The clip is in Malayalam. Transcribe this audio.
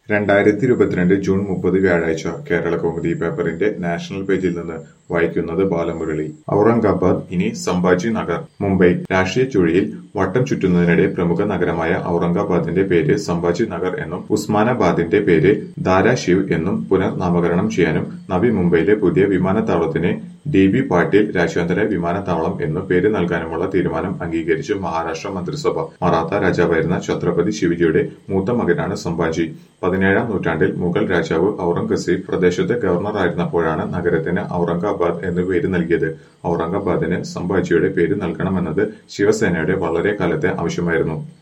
രണ്ടായിരത്തി ഇരുപത്തിരണ്ട് ജൂൺ മുപ്പത് വ്യാഴാഴ്ച കേരള കൗമുദി പേപ്പറിന്റെ നാഷണൽ പേജിൽ നിന്ന് വായിക്കുന്നത് ബാലമുരളി ഔറംഗാബാദ് ഇനി സംഭാജി നഗർ മുംബൈ രാഷ്ട്രീയ ചുഴിയിൽ വട്ടം ചുറ്റുന്നതിനിടെ പ്രമുഖ നഗരമായ ഔറംഗാബാദിന്റെ പേര് സംഭാജി നഗർ എന്നും ഉസ്മാനാബാദിന്റെ പേര് ദാരാശിവ് എന്നും പുനർനാമകരണം ചെയ്യാനും നവി മുംബൈയിലെ പുതിയ വിമാനത്താവളത്തിന് ഡി ബി പാട്ടീൽ രാജ്യാന്തര വിമാനത്താവളം എന്നു പേര് നൽകാനുമുള്ള തീരുമാനം അംഗീകരിച്ച് മഹാരാഷ്ട്ര മന്ത്രിസഭ മറാത്ത രാജാവായിരുന്ന ഛത്രപതി ശിവജിയുടെ മൂത്ത മകനാണ് സംഭാജി പതിനേഴാം നൂറ്റാണ്ടിൽ മുഗൾ രാജാവ് ഔറംഗസീബ് പ്രദേശത്തെ ഗവർണറായിരുന്നപ്പോഴാണ് നഗരത്തിന് ഔറംഗാബാദ് എന്ന് പേര് നൽകിയത് ഔറംഗാബാദിന് സംഭാജിയുടെ പേര് നൽകണമെന്നത് ശിവസേനയുടെ വളരെ കാലത്തെ ആവശ്യമായിരുന്നു